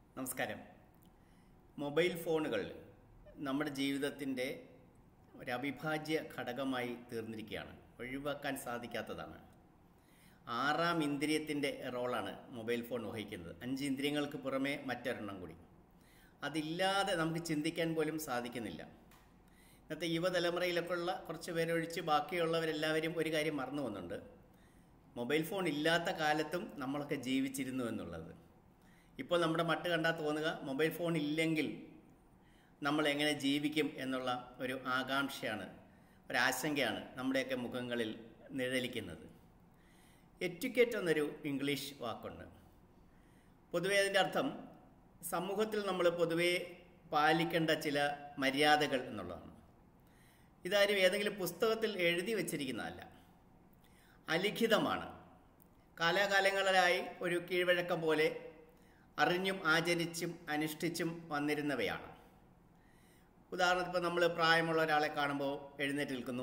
നമസ്കാരം മൊബൈൽ ഫോണുകൾ നമ്മുടെ ജീവിതത്തിൻ്റെ ഒരു അവിഭാജ്യ ഘടകമായി തീർന്നിരിക്കുകയാണ് ഒഴിവാക്കാൻ സാധിക്കാത്തതാണ് ആറാം ഇന്ദ്രിയത്തിൻ്റെ റോളാണ് മൊബൈൽ ഫോൺ വഹിക്കുന്നത് അഞ്ച് ഇന്ദ്രിയങ്ങൾക്ക് പുറമെ മറ്റൊരെണ്ണം കൂടി അതില്ലാതെ നമുക്ക് ചിന്തിക്കാൻ പോലും സാധിക്കുന്നില്ല ഇന്നത്തെ യുവതലമുറയിലൊക്കെ ഉള്ള കുറച്ച് പേരൊഴിച്ച് ബാക്കിയുള്ളവരെല്ലാവരും ഒരു കാര്യം മറന്നു പോകുന്നുണ്ട് മൊബൈൽ ഫോൺ ഇല്ലാത്ത കാലത്തും നമ്മളൊക്കെ ജീവിച്ചിരുന്നു എന്നുള്ളത് ഇപ്പോൾ നമ്മുടെ മട്ട് കണ്ടാൽ തോന്നുക മൊബൈൽ ഫോൺ ഇല്ലെങ്കിൽ നമ്മൾ എങ്ങനെ ജീവിക്കും എന്നുള്ള ഒരു ആകാംക്ഷയാണ് ഒരാശങ്കയാണ് നമ്മുടെയൊക്കെ മുഖങ്ങളിൽ നിഴലിക്കുന്നത് എറ്റുക്കേറ്റ് എന്നൊരു ഇംഗ്ലീഷ് വാക്കുണ്ട് പൊതുവെ അതിൻ്റെ അർത്ഥം സമൂഹത്തിൽ നമ്മൾ പൊതുവെ പാലിക്കേണ്ട ചില മര്യാദകൾ എന്നുള്ളതാണ് ഇതാരും ഏതെങ്കിലും പുസ്തകത്തിൽ എഴുതി വച്ചിരിക്കുന്നതല്ല അലിഖിതമാണ് കാലാകാലങ്ങളിലായി ഒരു കീഴ്വഴക്കം പോലെ അറിഞ്ഞും ആചരിച്ചും അനുഷ്ഠിച്ചും വന്നിരുന്നവയാണ് ഉദാഹരണത്തിന് ഇപ്പോൾ നമ്മൾ പ്രായമുള്ള ഒരാളെ കാണുമ്പോൾ എഴുന്നേറ്റ് നിൽക്കുന്നു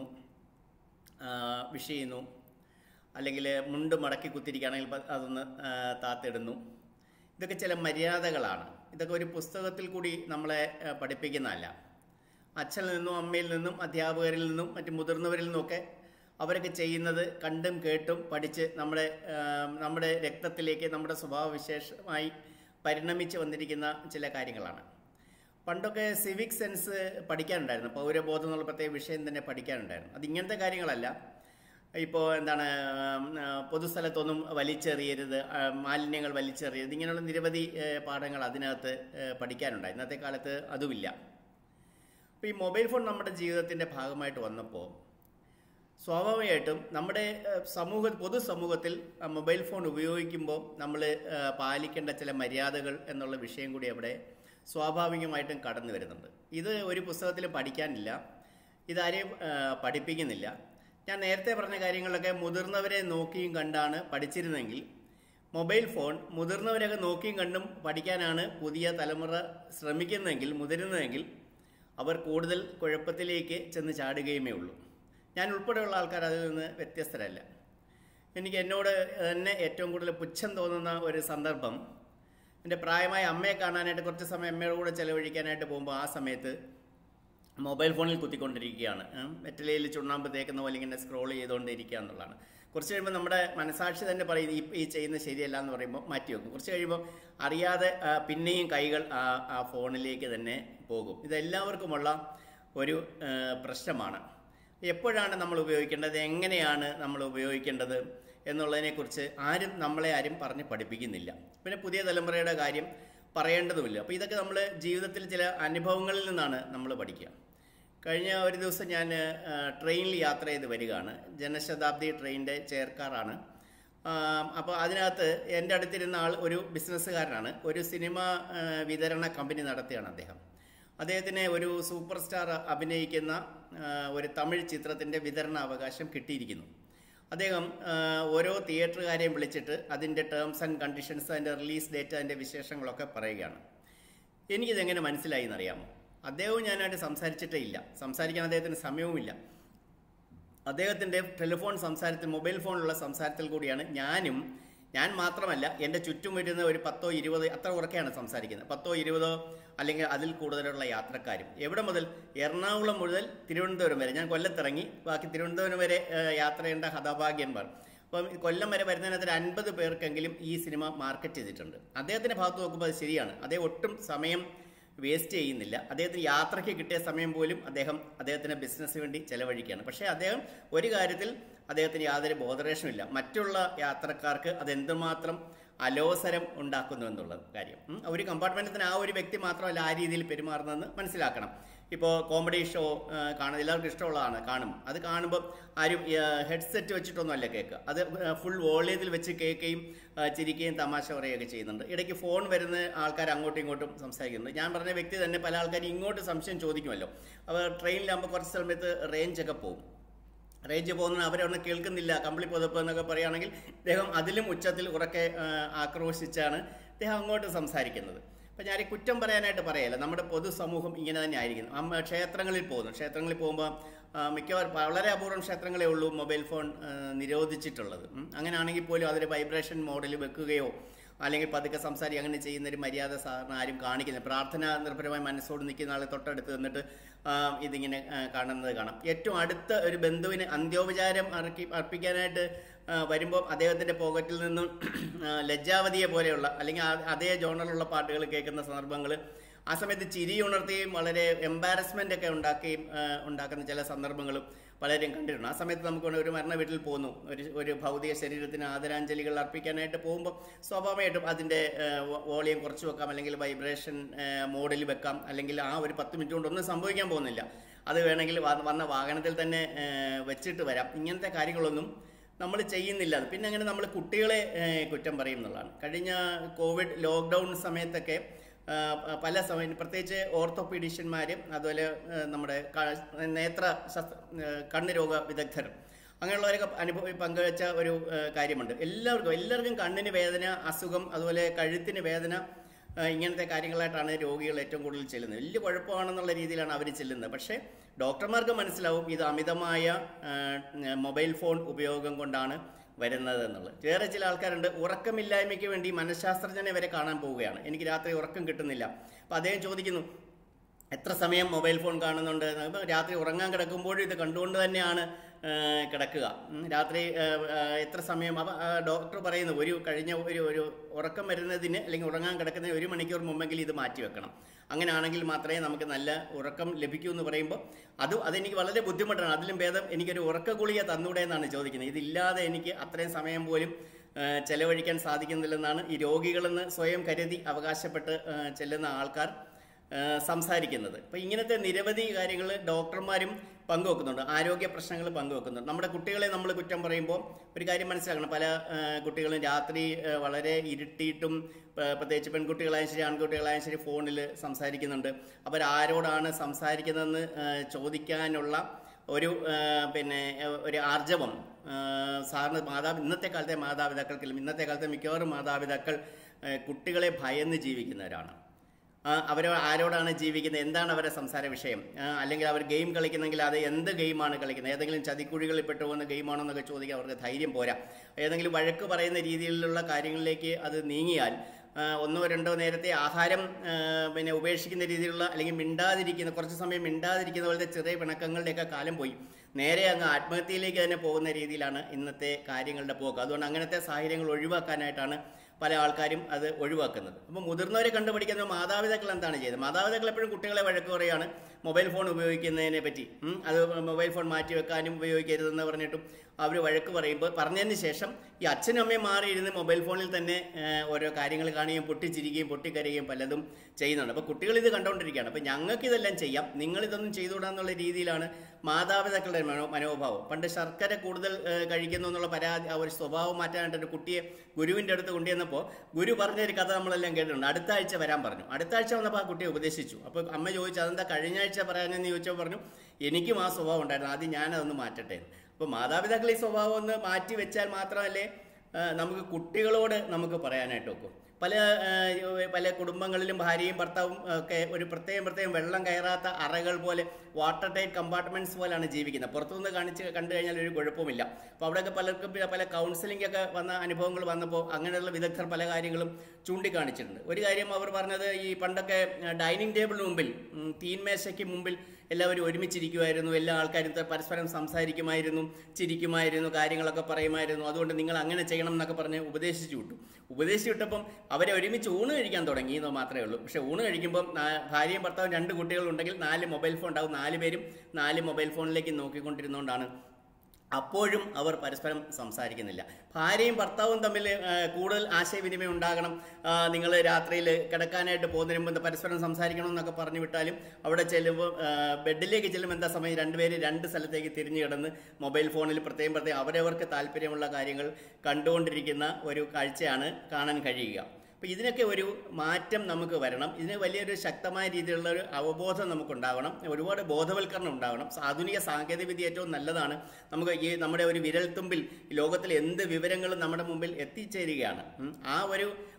വിഷ് ചെയ്യുന്നു അല്ലെങ്കിൽ മുണ്ട് മടക്കി കുത്തിരിക്കുകയാണെങ്കിൽ പ- അതൊന്ന് ആ, താത്തിടുന്നു ഇതൊക്കെ ചില മര്യാദകളാണ് ഇതൊക്കെ ഒരു പുസ്തകത്തിൽ കൂടി നമ്മളെ ആ, പഠിപ്പിക്കുന്നതല്ല അച്ഛനിൽ നിന്നും അമ്മയിൽ നിന്നും അധ്യാപകരിൽ നിന്നും മറ്റ് മുതിർന്നവരിൽ നിന്നുമൊക്കെ അവരൊക്കെ ചെയ്യുന്നത് കണ്ടും കേട്ടും പഠിച്ച് നമ്മുടെ ആ, നമ്മുടെ രക്തത്തിലേക്ക് നമ്മുടെ സ്വഭാവവിശേഷമായി പരിണമിച്ച് വന്നിരിക്കുന്ന ചില കാര്യങ്ങളാണ് പണ്ടൊക്കെ സിവിക് സെൻസ് പഠിക്കാനുണ്ടായിരുന്നു പൗരബോധം എന്നുള്ള പ്രത്യേക വിഷയം തന്നെ പഠിക്കാനുണ്ടായിരുന്നു അത് ഇങ്ങനത്തെ കാര്യങ്ങളല്ല ഇപ്പോൾ എന്താണ് ആ, പൊതുസ്ഥലത്തൊന്നും വലിച്ചെറിയരുത് ആ, മാലിന്യങ്ങൾ വലിച്ചെറിയരുത് ഇങ്ങനെയുള്ള നിരവധി ഏ, പാഠങ്ങൾ അതിനകത്ത് ഏ, പഠിക്കാനുണ്ടായി ഇന്നത്തെ കാലത്ത് അതുമില്ല അപ്പോൾ ഈ മൊബൈൽ ഫോൺ നമ്മുടെ ജീവിതത്തിൻ്റെ ഭാഗമായിട്ട് വന്നപ്പോൾ സ്വാഭാവികമായിട്ടും നമ്മുടെ ഏഹ്, സമൂഹ പൊതുസമൂഹത്തിൽ ആ മൊബൈൽ ഫോൺ ഉപയോഗിക്കുമ്പോൾ നമ്മൾ ഏഹ്, പാലിക്കേണ്ട ചില മര്യാദകൾ എന്നുള്ള വിഷയം കൂടി അവിടെ സ്വാഭാവികമായിട്ടും കടന്നു വരുന്നുണ്ട് ഇത് ഒരു പുസ്തകത്തിൽ പഠിക്കാനില്ല ഇതാരെയും ഏഹ്, പഠിപ്പിക്കുന്നില്ല ഞാൻ നേരത്തെ പറഞ്ഞ കാര്യങ്ങളൊക്കെ മുതിർന്നവരെ നോക്കിയും കണ്ടാണ് പഠിച്ചിരുന്നെങ്കിൽ മൊബൈൽ ഫോൺ മുതിർന്നവരൊക്കെ നോക്കിയും കണ്ടും പഠിക്കാനാണ് പുതിയ തലമുറ ശ്രമിക്കുന്നതെങ്കിൽ മുതിരുന്നതെങ്കിൽ അവർ കൂടുതൽ കുഴപ്പത്തിലേക്ക് ചെന്ന് ചാടുകയുമേ ഉള്ളൂ ഞാൻ ഉൾപ്പെടെയുള്ള ആൾക്കാർ അതിൽ നിന്ന് വ്യത്യസ്തരല്ല എനിക്ക് എന്നോട് തന്നെ ഏറ്റവും കൂടുതൽ പുച്ഛം തോന്നുന്ന ഒരു സന്ദർഭം എൻ്റെ പ്രായമായ അമ്മയെ കാണാനായിട്ട് കുറച്ച് സമയം അമ്മയുടെ കൂടെ ചെലവഴിക്കാനായിട്ട് പോകുമ്പോൾ ആ സമയത്ത് മൊബൈൽ ഫോണിൽ കുത്തിക്കൊണ്ടിരിക്കുകയാണ് ഉം. വെറ്റിലയിൽ ചുണ്ണാമ്പ് തേക്കുന്ന പോലെ ഇങ്ങനെ സ്ക്രോൾ ചെയ്തുകൊണ്ടിരിക്കുക എന്നുള്ളതാണ് കുറച്ച് കഴിയുമ്പോൾ നമ്മുടെ മനസാക്ഷി തന്നെ പറയും ഈ ഈ ചെയ്യുന്നത് ശരിയല്ല എന്ന് പറയുമ്പോൾ മാറ്റി വെക്കും കുറച്ച് കഴിയുമ്പോൾ അറിയാതെ ആ, പിന്നെയും കൈകൾ ആ ആ ഫോണിലേക്ക് തന്നെ പോകും ഇതെല്ലാവർക്കുമുള്ള ഒരു ആ, പ്രശ്നമാണ് എപ്പോഴാണ് നമ്മൾ ഉപയോഗിക്കേണ്ടത് എങ്ങനെയാണ് നമ്മൾ ഉപയോഗിക്കേണ്ടത് എന്നുള്ളതിനെക്കുറിച്ച് ആരും നമ്മളെ ആരും പറഞ്ഞ് പഠിപ്പിക്കുന്നില്ല പിന്നെ പുതിയ തലമുറയുടെ കാര്യം പറയേണ്ടതുമില്ല അപ്പോൾ ഇതൊക്കെ നമ്മൾ ജീവിതത്തിൽ ചില അനുഭവങ്ങളിൽ നിന്നാണ് നമ്മൾ പഠിക്കുക കഴിഞ്ഞ ഒരു ദിവസം ഞാൻ ആ, ട്രെയിനിൽ യാത്ര ചെയ്ത് വരികയാണ് ജനശതാബ്ദി ട്രെയിനിൻ്റെ ചെയർക്കാറാണ് അപ്പോൾ അതിനകത്ത് എൻ്റെ അടുത്തിരുന്ന ആൾ ഒരു ബിസിനസ്സുകാരനാണ് ഒരു സിനിമ ആ, വിതരണ കമ്പനി നടത്തുകയാണ് അദ്ദേഹം അദ്ദേഹത്തിന് ഒരു സൂപ്പർ സ്റ്റാർ അഭിനയിക്കുന്ന ആ, ഒരു തമിഴ് ചിത്രത്തിൻ്റെ വിതരണ അവകാശം കിട്ടിയിരിക്കുന്നു അദ്ദേഹം ആ, ഓരോ തിയേറ്ററുകാരെയും വിളിച്ചിട്ട് അതിൻ്റെ ടേംസ് ആൻഡ് കണ്ടീഷൻസ് അതിൻ്റെ റിലീസ് ഡേറ്റ് അതിൻ്റെ വിശേഷങ്ങളൊക്കെ പറയുകയാണ് എനിക്കിതെങ്ങനെ മനസ്സിലായി എന്നറിയാമോ അദ്ദേഹവും ഞാനായിട്ട് സംസാരിച്ചിട്ടേ ഇല്ല സംസാരിക്കാൻ അദ്ദേഹത്തിന് സമയവുമില്ല അദ്ദേഹത്തിൻ്റെ ടെലിഫോൺ സംസാരത്തിൽ മൊബൈൽ ഫോണിലുള്ള സംസാരത്തിൽ കൂടിയാണ് ഞാനും ഞാൻ മാത്രമല്ല എൻ്റെ ചുറ്റും വരുന്ന ഒരു പത്തോ ഇരുപതോ അത്ര ഉറക്കെയാണ് സംസാരിക്കുന്നത് പത്തോ ഇരുപതോ അല്ലെങ്കിൽ അതിൽ കൂടുതലുള്ള യാത്രക്കാരും എവിടെ മുതൽ എറണാകുളം മുതൽ തിരുവനന്തപുരം വരെ ഞാൻ കൊല്ലത്തിറങ്ങി ബാക്കി തിരുവനന്തപുരം വരെ ഏഹ്, യാത്ര ചെയ്യേണ്ട ഹതാഭാഗ്യന്മാർ അപ്പം ഈ കൊല്ലം വരെ വരുന്നതിനകത്ത് ഒരു അൻപത് പേർക്കെങ്കിലും ഈ സിനിമ മാർക്കറ്റ് ചെയ്തിട്ടുണ്ട് അദ്ദേഹത്തിൻ്റെ ഭാഗത്ത് നോക്കുമ്പോൾ അത് ശരിയാണ് അദ്ദേഹം ഒട്ടും സമയം വേസ്റ്റ് ചെയ്യുന്നില്ല അദ്ദേഹത്തിന് യാത്രയ്ക്ക് കിട്ടിയ സമയം പോലും അദ്ദേഹം അദ്ദേഹത്തിൻ്റെ ബിസിനസ്സിന് വേണ്ടി ചെലവഴിക്കുകയാണ് പക്ഷേ അദ്ദേഹം ഒരു കാര്യത്തിൽ അദ്ദേഹത്തിന് യാതൊരു ബോധറേഷനും ഇല്ല മറ്റുള്ള യാത്രക്കാർക്ക് അത് എന്തുമാത്രം അലോസരം ഉണ്ടാക്കുന്നു എന്നുള്ള കാര്യം ഉം. ഒരു കമ്പാർട്ട്മെന്റിൽ ആ ഒരു വ്യക്തി മാത്രമല്ല ആ രീതിയിൽ പെരുമാറുന്നതെന്ന് മനസ്സിലാക്കണം ഇപ്പോൾ കോമഡി ഷോ കാണുന്നത് എല്ലാവർക്കും ഇഷ്ടമുള്ളതാണ് കാണും അത് കാണുമ്പോൾ ആരും ഹെഡ്സെറ്റ് വെച്ചിട്ടൊന്നുമല്ല കേൾക്കുക അത് ഫുൾ വോളിയത്തിൽ വെച്ച് കേൾക്കുകയും ആ, ചിരിക്കുകയും തമാശ പറയുകയൊക്കെ ചെയ്യുന്നുണ്ട് ഇടയ്ക്ക് ഫോൺ വരുന്ന ആൾക്കാർ അങ്ങോട്ടും ഇങ്ങോട്ടും സംസാരിക്കുന്നുണ്ട് ഞാൻ പറഞ്ഞ വ്യക്തി തന്നെ പല ആൾക്കാരും ഇങ്ങോട്ട് സംശയം ചോദിക്കുമല്ലോ അപ്പോൾ ട്രെയിനിലാകുമ്പോൾ കുറച്ച് സമയത്ത് റേഞ്ചൊക്കെ പോകും റേഞ്ച് പോകുന്ന അവരൊന്നും കേൾക്കുന്നില്ല കമ്പിളി പുതപ്പ് എന്നൊക്കെ പറയുകയാണെങ്കിൽ അദ്ദേഹം അതിലും ഉച്ചത്തിൽ ഉറക്കെ ആ, ആക്രോശിച്ചാണ് അദ്ദേഹം അങ്ങോട്ട് സംസാരിക്കുന്നത് അപ്പം ഞാൻ ഈ കുറ്റം പറയാനായിട്ട് പറയല്ല നമ്മുടെ പൊതുസമൂഹം ഇങ്ങനെ തന്നെ ആയിരിക്കുന്നു അമ്മ ക്ഷേത്രങ്ങളിൽ പോകുന്നു ക്ഷേത്രങ്ങളിൽ പോകുമ്പോൾ ആ, മിക്കവാറും വളരെ അപൂർവം ക്ഷേത്രങ്ങളേ ഉള്ളൂ മൊബൈൽ ഫോൺ ആ, നിരോധിച്ചിട്ടുള്ളത് ഉം. അങ്ങനെയാണെങ്കിൽ പോലും അതിൽ വൈബ്രേഷൻ മോഡിൽ വെക്കുകയോ അല്ലെങ്കിൽ പതുക്കെ സംസാരിക്കുക അങ്ങനെ ചെയ്യുന്ന ഒരു മര്യാദ സാധാരണ ആരും കാണിക്കുന്നില്ല പ്രാർത്ഥന നിർഭരമായി മനസ്സോട് നിൽക്കുന്ന ആളെ തൊട്ടടുത്ത് നിന്നിട്ട് ആ, ഇതിങ്ങനെ ആ, കാണുന്നത് കാണാം ഏറ്റവും അടുത്ത ഒരു ബന്ധുവിന് അന്ത്യോപചാരം അർക്കി അർപ്പിക്കാനായിട്ട് ആ, വരുമ്പോൾ അദ്ദേഹത്തിൻ്റെ പോക്കറ്റിൽ നിന്നും ആ, ലജ്ജാവതിയെ പോലെയുള്ള അല്ലെങ്കിൽ ആ- അതേ ജോണറിലുള്ള പാട്ടുകൾ കേൾക്കുന്ന സന്ദർഭങ്ങൾ ആ സമയത്ത് ചിരി ഉണർത്തുകയും വളരെ എംബാരസ്മെന്റ് ഒക്കെ ഉണ്ടാക്കുകയും ആ, ഉണ്ടാക്കുന്ന ചില സന്ദർഭങ്ങളും പലരും കണ്ടിട്ടുണ്ട് ആ സമയത്ത് നമുക്ക് ഒരു മരണ വീട്ടിൽ പോകുന്നു ഒരു ഒരു ഭൗതിക ശരീരത്തിന് ആദരാഞ്ജലികൾ അർപ്പിക്കാനായിട്ട് പോകുമ്പോൾ സ്വാഭാവികമായിട്ടും അതിൻ്റെ വോളിയം കുറച്ച് വെക്കാം അല്ലെങ്കിൽ വൈബ്രേഷൻ മോഡിൽ വെക്കാം അല്ലെങ്കിൽ ആ ഒരു പത്ത് മിനിറ്റ് കൊണ്ട് ഒന്നും സംഭവിക്കാൻ പോകുന്നില്ല അത് വേണമെങ്കിൽ വ- വന്ന വാഹനത്തിൽ തന്നെ ആ, വെച്ചിട്ട് വരാം ഇങ്ങനത്തെ കാര്യങ്ങളൊന്നും നമ്മൾ ചെയ്യുന്നില്ല അത്. പിന്നെ അങ്ങനെ നമ്മൾ കുട്ടികളെ ഏഹ്, കുറ്റം പറയും എന്നുള്ളതാണ് കഴിഞ്ഞ കോവിഡ് ലോക്ക്ഡൗൺ സമയത്തൊക്കെ ആ, പല സമയം പ്രത്യേകിച്ച് ഓർത്തോപീഡീഷ്യന്മാർ അതുപോലെ ഏഹ്, നമ്മുടെ ക- നേത്ര ശസ്ത്ര ഏഹ്, കണ്ണ് രോഗ വിദഗ്ധർ അങ്ങനെയുള്ളവരൊക്കെ അനുഭവം പങ്കുവച്ച ഒരു ഏഹ്, കാര്യമുണ്ട് എല്ലാവർക്കും എല്ലാവർക്കും കണ്ണിന് വേദന അസുഖം അതുപോലെ കഴുത്തിന് വേദന ആ, ഇങ്ങനത്തെ കാര്യങ്ങളായിട്ടാണ് രോഗികൾ ഏറ്റവും കൂടുതൽ ചെല്ലുന്നത് വലിയ കുഴപ്പമാണെന്നുള്ള രീതിയിലാണ് അവർ ചെല്ലുന്നത് പക്ഷേ ഡോക്ടർമാർക്ക് മനസ്സിലാവും ഇത് അമിതമായ ആ, മൊബൈൽ ഫോൺ ഉപയോഗം കൊണ്ടാണ് വരുന്നത് എന്നുള്ളത് വേറെ ചില ആൾക്കാരുണ്ട് ഉറക്കമില്ലായ്മയ്ക്ക് വേണ്ടി മനഃശാസ്ത്രജ്ഞനെ വരെ കാണാൻ പോവുകയാണ് എനിക്ക് രാത്രി ഉറക്കം കിട്ടുന്നില്ല അപ്പോൾ അദ്ദേഹം ചോദിക്കുന്നു എത്ര സമയം മൊബൈൽ ഫോൺ കാണുന്നുണ്ട് എന്ന്. ഇപ്പം രാത്രി ഉറങ്ങാൻ കിടക്കുമ്പോഴും ഇത് കണ്ടുകൊണ്ട് തന്നെയാണ് ആ, കിടക്കുക ഉം, രാത്രി ആ, ആ, എത്ര സമയം അപ്പം ഡോക്ടർ പറയുന്നു ഒരു കഴിഞ്ഞ ഒരു ഒരു ഉറക്കം വരുന്നതിന് അല്ലെങ്കിൽ ഉറങ്ങാൻ കിടക്കുന്നതിന് ഒരു മണിക്കൂർ മുമ്പെങ്കിൽ ഇത് മാറ്റി വെക്കണം അങ്ങനെയാണെങ്കിൽ മാത്രമേ നമുക്ക് നല്ല ഉറക്കം ലഭിക്കൂ എന്ന് പറയുമ്പോൾ അത് അതെനിക്ക് വളരെ ബുദ്ധിമുട്ടാണ് അതിലും ഭേദം എനിക്കൊരു ഉറക്ക ഗുളിക തന്നൂടെ എന്നാണ് ചോദിക്കുന്നത് ഇതില്ലാതെ എനിക്ക് അത്രയും സമയം പോലും ആ, ചെലവഴിക്കാൻ സാധിക്കുന്നില്ലെന്നാണ് ഈ രോഗികളെന്ന് സ്വയം കരുതി അവകാശപ്പെട്ട് ആ, ചെല്ലുന്ന ആൾക്കാർ ആ, സംസാരിക്കുന്നത് അപ്പം ഇങ്ങനത്തെ നിരവധി കാര്യങ്ങൾ ഡോക്ടർമാരും പങ്കുവെക്കുന്നുണ്ട് ആരോഗ്യ പ്രശ്നങ്ങൾ പങ്കുവെക്കുന്നുണ്ട് നമ്മുടെ കുട്ടികളെ നമ്മൾ കുറ്റം പറയുമ്പോൾ ഒരു കാര്യം മനസ്സിലാക്കണം പല ആ, കുട്ടികളും രാത്രി ആ, വളരെ ഇരുട്ടിയിട്ടും പ- പ്രത്യേകിച്ച് പെൺകുട്ടികളായാലും ശരി ആൺകുട്ടികളായാലും ശരി ഫോണിൽ സംസാരിക്കുന്നുണ്ട് അവരാരോടാണ് സംസാരിക്കുന്നതെന്ന് ആ, ചോദിക്കാനുള്ള ഒരു ആ, പിന്നെ ആ, ഒരു ആർജവം ആ, സാറിന് മാതാ ഇന്നത്തെ കാലത്തെ മാതാപിതാക്കൾക്കും ഇന്നത്തെ കാലത്തെ മിക്കവാറും മാതാപിതാക്കൾ ആ, കുട്ടികളെ ഭയന്ന് ജീവിക്കുന്നവരാണ് ആ, അവർ ആരോടാണ് ജീവിക്കുന്നത് എന്താണ് അവരുടെ സംസാര വിഷയം ആ, അല്ലെങ്കിൽ അവർ ഗെയിം കളിക്കുന്നെങ്കിൽ അത് എന്ത് ഗെയിമാണ് കളിക്കുന്നത് ഏതെങ്കിലും ചതിക്കുഴികളിൽ പെട്ടുപോകുന്ന ഗെയിമാണോ എന്നൊക്കെ ചോദിക്കാൻ അവർക്ക് ധൈര്യം പോരാ ഏതെങ്കിലും വഴക്ക് പറയുന്ന രീതിയിലുള്ള കാര്യങ്ങളിലേക്ക് അത് നീങ്ങിയാൽ ആ, ഒന്നോ രണ്ടോ നേരത്തെ ആഹാരം ആ, പിന്നെ ഉപേക്ഷിക്കുന്ന രീതിയിലുള്ള അല്ലെങ്കിൽ മിണ്ടാതിരിക്കുന്ന കുറച്ച് സമയം മിണ്ടാതിരിക്കുന്ന പോലത്തെ ചെറിയ പിണക്കങ്ങളുടെയൊക്കെ കാലം പോയി നേരെ അങ്ങ് ആത്മഹത്യയിലേക്ക് തന്നെ പോകുന്ന രീതിയിലാണ് ഇന്നത്തെ കാര്യങ്ങളുടെ പോക്ക് അതുകൊണ്ട് അങ്ങനത്തെ സാഹചര്യങ്ങൾ ഒഴിവാക്കാനായിട്ടാണ് പല ആൾക്കാരും അത് ഒഴിവാക്കുന്നത് അപ്പോൾ മുതിർന്നവരെ കണ്ടുപിടിക്കുന്ന മാതാപിതാക്കൾ എന്താണ് ചെയ്യുന്നത് മാതാപിതാക്കൾ എപ്പോഴും കുട്ടികളെ വഴക്ക് പറയുകയാണ് മൊബൈൽ ഫോൺ ഉപയോഗിക്കുന്നതിനെ പറ്റി ഉം, അത് മൊബൈൽ ഫോൺ മാറ്റി വെക്കാനും ഉപയോഗിക്കരുതെന്ന് പറഞ്ഞിട്ടും അവർ വഴക്ക് പറയുമ്പോൾ പറഞ്ഞതിന് ശേഷം ഈ അച്ഛനും അമ്മയും മാറിയിരുന്ന് മൊബൈൽ ഫോണിൽ തന്നെ ആ, ഓരോ കാര്യങ്ങൾ കാണുകയും പൊട്ടിച്ചിരിക്കുകയും പൊട്ടിക്കരയുകയും പലതും ചെയ്യുന്നുണ്ട് അപ്പോൾ കുട്ടികൾ ഇത് കണ്ടുകൊണ്ടിരിക്കുകയാണ് അപ്പോൾ ഞങ്ങൾക്ക് ഇതെല്ലാം ചെയ്യാം നിങ്ങളിതൊന്നും ചെയ്തുകൂടാന്നുള്ള രീതിയിലാണ് മാതാപിതാക്കളുടെ മനോ മനോഭാവം പണ്ട് ശർക്കര കൂടുതൽ ആ, കഴിക്കുന്നു എന്നുള്ള പരാതി ആ ഒരു സ്വഭാവം മാറ്റാനായിട്ട് ഒരു കുട്ടിയെ ഗുരുവിൻ്റെ അടുത്ത് കൊണ്ടുവന്നപ്പോൾ ഗുരു പറഞ്ഞൊരു കഥ നമ്മളെല്ലാം കേട്ടിട്ടുണ്ട് അടുത്ത ആഴ്ച വരാൻ പറഞ്ഞു അടുത്ത ആഴ്ച വന്നപ്പോൾ ആ കുട്ടിയെ ഉപദേശിച്ചു അപ്പോൾ അമ്മ ചോദിച്ചു അതെന്താ കഴിഞ്ഞ ആഴ്ച പറയാനെന്ന് ചോദിച്ചപ്പോൾ പറഞ്ഞു എനിക്കും ആ സ്വഭാവം ഉണ്ടായിരുന്നു ആദ്യം ഞാനതൊന്ന് മാറ്റട്ടെ അപ്പോൾ മാതാപിതാക്കൾ ഈ സ്വഭാവം ഒന്ന് മാറ്റി വെച്ചാൽ മാത്രമല്ലേ ആ, നമുക്ക് കുട്ടികളോട് നമുക്ക് പറയാനായിട്ട് ഒക്കും പല ആ, പല കുടുംബങ്ങളിലും ഭാര്യയും ഭർത്താവും ഒക്കെ ഒരു പ്രത്യേകം പ്രത്യേകം വെള്ളം കയറാത്ത അറകൾ പോലെ വാട്ടർ ടൈറ്റ് കമ്പാർട്ട്മെന്റ്സ് പോലെയാണ് ജീവിക്കുന്നത് പുറത്തുനിന്ന് കാണിച്ച് കണ്ടു കഴിഞ്ഞാൽ ഒരു കുഴപ്പമില്ല അപ്പോൾ അവിടെയൊക്കെ പലർക്കും പിന്നെ പല കൗൺസിലിംഗ് ഒക്കെ വന്ന അനുഭവങ്ങൾ വന്നപ്പോൾ അങ്ങനെയുള്ള വിദഗ്ധർ പല കാര്യങ്ങളും ചൂണ്ടിക്കാണിച്ചിട്ടുണ്ട് ഒരു കാര്യം അവർ പറഞ്ഞത് ഈ പണ്ടൊക്കെ ഡൈനിങ് ടേബിളിന് മുമ്പിൽ ഉം, തീൻമേശയ്ക്ക് മുമ്പിൽ എല്ലാവരും ഒരുമിച്ചിരിക്കുമായിരുന്നു എല്ലാ ആൾക്കാരും ത- പരസ്പരം സംസാരിക്കുമായിരുന്നു ചിരിക്കുമായിരുന്നു കാര്യങ്ങളൊക്കെ പറയുമായിരുന്നു അതുകൊണ്ട് നിങ്ങൾ അങ്ങനെ ചെയ്യണം എന്നൊക്കെ പറഞ്ഞ് ഉപദേശിച്ചു വിട്ടു ഉപദേശിച്ചു വിട്ടപ്പം അവരെ ഒരുമിച്ച് ഊണ് കഴിക്കാൻ തുടങ്ങി എന്ന് മാത്രമേ ഉള്ളൂ പക്ഷേ ഊണ് കഴിക്കുമ്പോൾ നാ- ഭാര്യയും ഭർത്താവും രണ്ട് കുട്ടികളുണ്ടെങ്കിൽ നാല് മൊബൈൽ ഫോൺ ഉണ്ടാവും നാല് പേരും നാല് മൊബൈൽ ഫോണിലേക്ക് നോക്കിക്കൊണ്ടിരുന്നുകൊണ്ടാണ് അപ്പോഴും അവർ പരസ്പരം സംസാരിക്കുന്നില്ല ഭാര്യയും ഭർത്താവും തമ്മിൽ ആ, കൂടുതൽ ആശയവിനിമയം ഉണ്ടാകണം നിങ്ങൾ രാത്രിയിൽ കിടക്കാനായിട്ട് പോകുന്നതിന് മുമ്പ് പരസ്പരം സംസാരിക്കണം എന്നൊക്കെ പറഞ്ഞു വിട്ടാലും അവിടെ ചെല്ലുമ്പോൾ ആ, ബെഡിലേക്ക് ചെല്ലുമ്പോൾ എന്താ സമയം രണ്ടുപേര് രണ്ട് സ്ഥലത്തേക്ക് തിരിഞ്ഞു കിടന്ന് മൊബൈൽ ഫോണിൽ പ്രത്യേകം പ്രത്യേകം അവരവർക്ക് താല്പര്യമുള്ള കാര്യങ്ങൾ കണ്ടുകൊണ്ടിരിക്കുന്ന ഒരു കാഴ്ചയാണ് കാണാൻ കഴിയുക അപ്പോൾ ഇതിനൊക്കെ ഒരു മാറ്റം നമുക്ക് വരണം ഇതിന് വലിയൊരു ശക്തമായ രീതിയിലുള്ള ഒരു അവബോധം നമുക്കുണ്ടാവണം ഒരുപാട് ബോധവൽക്കരണം ഉണ്ടാവണം ആധുനിക സാങ്കേതികവിദ്യ ഏറ്റവും നല്ലതാണ് നമുക്ക് ഈ നമ്മുടെ ഒരു വിരൽത്തുമ്പിൽ ഈ ലോകത്തിലെ എന്ത് വിവരങ്ങളും നമ്മുടെ മുമ്പിൽ എത്തിച്ചേരുകയാണ് ഉം. ആ ഒരു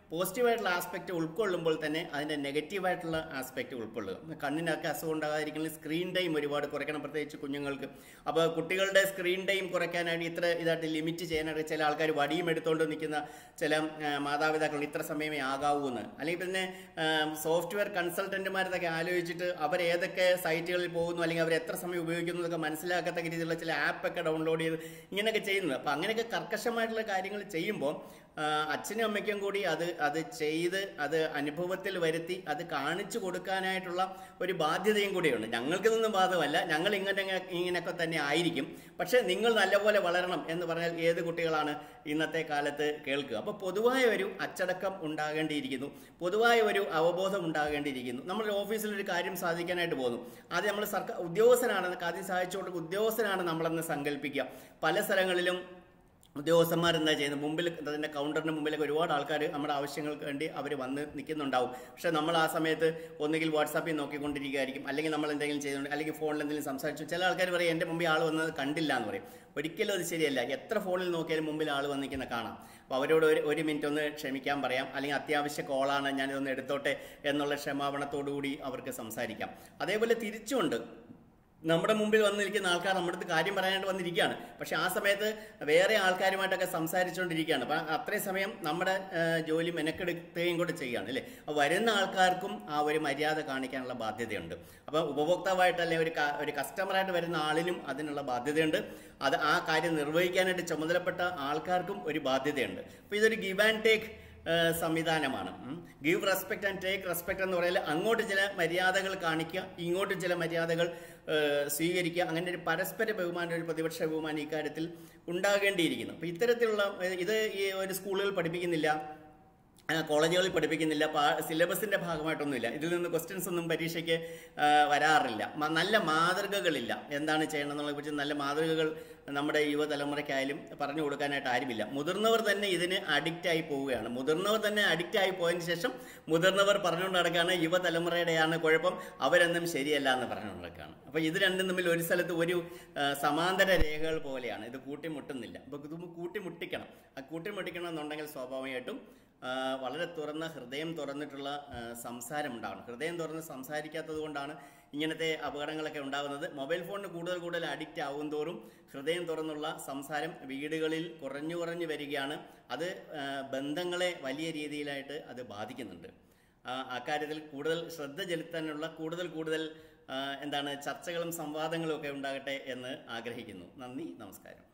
പോസിറ്റീവായിട്ടുള്ള ആസ്പെക്റ്റ് ഉൾക്കൊള്ളുമ്പോൾ തന്നെ അതിൻ്റെ നെഗറ്റീവായിട്ടുള്ള ആസ്പെക്റ്റ് ഉൾക്കൊള്ളുക കണ്ണിനൊക്കെ അസുഖം ഉണ്ടാകാതിരിക്കുന്ന സ്ക്രീൻ ടൈം ഒരുപാട് കുറയ്ക്കണം പ്രത്യേകിച്ച് കുഞ്ഞുങ്ങൾക്ക് അപ്പോൾ കുട്ടികളുടെ സ്ക്രീൻ ടൈം കുറയ്ക്കാനായിട്ട് ഇത്ര ഇതായിട്ട് ലിമിറ്റ് ചെയ്യാനായിട്ട് ചില ആൾക്കാർ വടിയും എടുത്തുകൊണ്ട് നിൽക്കുന്ന ചില ആ, മാതാപിതാക്കൾ ഇത്ര സമയമേ ആകാവൂ എന്ന് അല്ലെങ്കിൽ പിന്നെ സോഫ്റ്റ്വെയർ കൺസൾട്ടന്റുമാരതൊക്കെ ആലോചിച്ചിട്ട് അവർ ഏതൊക്കെ സൈറ്റുകളിൽ പോകുന്നു അല്ലെങ്കിൽ അവർ എത്ര സമയം ഉപയോഗിക്കുന്നു എന്നൊക്കെ മനസ്സിലാക്കത്തക്ക രീതിയിലുള്ള ചില ആപ്പൊക്കെ ഡൗൺലോഡ് ചെയ്ത് ഇങ്ങനെയൊക്കെ ചെയ്യുന്നത് അപ്പോൾ അങ്ങനെയൊക്കെ കർക്കശമായിട്ടുള്ള കാര്യങ്ങൾ ചെയ്യുമ്പോൾ ആ, അച്ഛനും അമ്മയ്ക്കും കൂടി അത് അത് ചെയ്ത് അത് അനുഭവത്തിൽ വരുത്തി അത് കാണിച്ചു കൊടുക്കാനായിട്ടുള്ള ഒരു ബാധ്യതയും കൂടിയുണ്ട് ഞങ്ങൾക്കിതൊന്നും ബാധകമല്ല ഞങ്ങൾ ഇങ്ങനെ ഇങ്ങനെയൊക്കെ തന്നെ ആയിരിക്കും പക്ഷേ നിങ്ങൾ നല്ലപോലെ വളരണം എന്ന് പറഞ്ഞാൽ ഏത് കുട്ടികളാണ് ഇന്നത്തെ കാലത്ത് കേൾക്കുക അപ്പോൾ പൊതുവായ ഒരു അച്ചടക്കം ഉണ്ടാകേണ്ടിയിരിക്കുന്നു പൊതുവായ ഒരു അവബോധം ഉണ്ടാകേണ്ടിയിരിക്കുന്നു നമ്മൾ ഓഫീസിൽ ഒരു കാര്യം സാധിക്കാനായിട്ട് പോകുന്നു ആദ്യം നമ്മൾ സർക്കാർ ഉദ്യോഗസ്ഥനാണെന്ന് ആദ്യം സാധിച്ചു കൊടുക്കുക ഉദ്യോഗസ്ഥനാണ് നമ്മളെന്ന് സങ്കല്പിക്കുക പല സ്ഥലങ്ങളിലും ഉദ്യോഗസ്ഥന്മാർ എന്താ ചെയ്യുന്നത് മുമ്പിൽ അതിൻ്റെ കൗണ്ടറിന് മുമ്പിലൊക്കെ ഒരുപാട് ആൾക്കാർ നമ്മുടെ ആവശ്യങ്ങൾക്ക് വേണ്ടി അവർ വന്ന് നിൽക്കുന്നുണ്ടാവും പക്ഷേ നമ്മൾ ആ സമയത്ത് ഒന്നുകിൽ വാട്സാപ്പിൽ നോക്കിക്കൊണ്ടിരിക്കുകയായിരിക്കും അല്ലെങ്കിൽ നമ്മൾ എന്തെങ്കിലും ചെയ്യുന്നുണ്ട് അല്ലെങ്കിൽ ഫോണിൽ എന്തെങ്കിലും സംസാരിച്ചു ചില ആൾക്കാർ പറയും എൻ്റെ മുമ്പിൽ ആൾ വന്നത് കണ്ടില്ല എന്ന് പറയും ഒരിക്കലും അത് ശരിയല്ല എത്ര ഫോണിൽ നോക്കിയാലും മുമ്പിൽ ആൾ വന്നിരിക്കുന്ന കാണാം അപ്പോൾ അവരോട് ഒരു ഒരു മിനിറ്റ് ഒന്ന് ക്ഷമിക്കാൻ പറയാം അല്ലെങ്കിൽ അത്യാവശ്യ കോളാണ് ഞാനിതൊന്ന് എടുത്തോട്ടെ എന്നുള്ള ക്ഷമാപണത്തോടു കൂടി അവർക്ക് സംസാരിക്കാം അതേപോലെ തിരിച്ചുകൊണ്ട് നമ്മുടെ മുമ്പിൽ വന്നിരിക്കുന്ന ആൾക്കാർ നമ്മുടെ അടുത്ത് കാര്യം പറയാനായിട്ട് വന്നിരിക്കുകയാണ് പക്ഷെ ആ സമയത്ത് വേറെ ആൾക്കാരുമായിട്ടൊക്കെ സംസാരിച്ചുകൊണ്ടിരിക്കുകയാണ് അപ്പം അത്രയും സമയം നമ്മുടെ ആ, ജോലി മെനക്കെടുക്കുകയും കൂടെ ചെയ്യുകയാണ് അല്ലേ അപ്പോൾ വരുന്ന ആൾക്കാർക്കും ആ ഒരു മര്യാദ കാണിക്കാനുള്ള ബാധ്യതയുണ്ട് അപ്പോൾ ഉപഭോക്താവായിട്ടല്ലേ ഒരു ക- ഒരു കസ്റ്റമറായിട്ട് വരുന്ന ആളിനും അതിനുള്ള ബാധ്യതയുണ്ട് അത് ആ കാര്യം നിർവഹിക്കാനായിട്ട് ചുമതലപ്പെട്ട ആൾക്കാർക്കും ഒരു ബാധ്യതയുണ്ട് അപ്പോൾ ഇതൊരു ഗിവ് ആൻഡ് ടേക്ക് ഏഹ് സംവിധാനമാണ് give respect and take respect എന്ന് പറയുന്നത് അങ്ങോട്ട് ചില മര്യാദകൾ കാണിക്കുക ഇങ്ങോട്ട് ചില മര്യാദകൾ ഏഹ് സ്വീകരിക്കുക അങ്ങനെ ഒരു പരസ്പര ബഹുമാനം ഒരു പ്രതിപക്ഷ ബഹുമാനം ഇക്കാര്യത്തിൽ ഉണ്ടാകേണ്ടിയിരിക്കുന്നു അപ്പോൾ ഇത്തരത്തിലുള്ള ഏഹ് ഇത് ഈ ഒരു സ്കൂളുകൾ പഠിപ്പിക്കുന്നില്ല ആ, കോളേജുകളിൽ പഠിപ്പിക്കുന്നില്ല പാ സിലബസിന്റെ ഭാഗമായിട്ടൊന്നുമില്ല ഇതിൽ നിന്ന് ക്വസ്റ്റ്യൻസ് ഒന്നും പരീക്ഷയ്ക്ക് ആ, വരാറില്ല മ- നല്ല മാതൃകകളില്ല എന്താണ് ചെയ്യണമെന്നുള്ള കുറിച്ച് നല്ല മാതൃകകൾ നമ്മുടെ യുവതലമുറയ്ക്കായാലും പറഞ്ഞു കൊടുക്കാനായിട്ട് ആരുമില്ല മുതിർന്നവർ തന്നെ ഇതിന് അഡിക്റ്റ് ആയി പോവുകയാണ് മുതിർന്നവർ തന്നെ അഡിക്റ്റ് ആയി പോയതിന് ശേഷം മുതിർന്നവർ പറഞ്ഞുകൊണ്ട് നടക്കുകയാണ് യുവതലമുറയുടെയാണ് കുഴപ്പം അവരെന്നും ശരിയല്ല എന്ന് പറഞ്ഞുകൊണ്ട് നടക്കുകയാണ് അപ്പോൾ ഇത് രണ്ടും തമ്മിൽ ഒരു സ്ഥലത്ത് ഒരു ആ, സമാന്തര രേഖകൾ പോലെയാണ് ഇത് കൂട്ടിമുട്ടുന്നില്ല അപ്പോൾ ഇത് കൂട്ടിമുട്ടിക്കണം ആ കൂട്ടിമുട്ടിക്കണം എന്നുണ്ടെങ്കിൽ സ്വാഭാവികമായിട്ടും ആ, വളരെ തുറന്ന ഹൃദയം തുറന്നിട്ടുള്ള ആ, സംസാരം ഉണ്ടാവണം ഹൃദയം തുറന്ന് സംസാരിക്കാത്തത് കൊണ്ടാണ് ഇങ്ങനത്തെ അപകടങ്ങളൊക്കെ ഉണ്ടാകുന്നത് മൊബൈൽ ഫോണിന് കൂടുതൽ കൂടുതൽ അഡിക്റ്റ് ആവും തോറും ഹൃദയം തുറന്നുള്ള സംസാരം വീടുകളിൽ കുറഞ്ഞു കുറഞ്ഞു വരികയാണ് അത് ആ, ബന്ധങ്ങളെ വലിയ രീതിയിലായിട്ട് അത് ബാധിക്കുന്നുണ്ട് ആ, അക്കാര്യത്തിൽ കൂടുതൽ ശ്രദ്ധ ചെലുത്താനുള്ള കൂടുതൽ കൂടുതൽ ആ, എന്താണ് ചർച്ചകളും സംവാദങ്ങളും ഒക്കെ ഉണ്ടാകട്ടെ എന്ന് ആഗ്രഹിക്കുന്നു നന്ദി നമസ്കാരം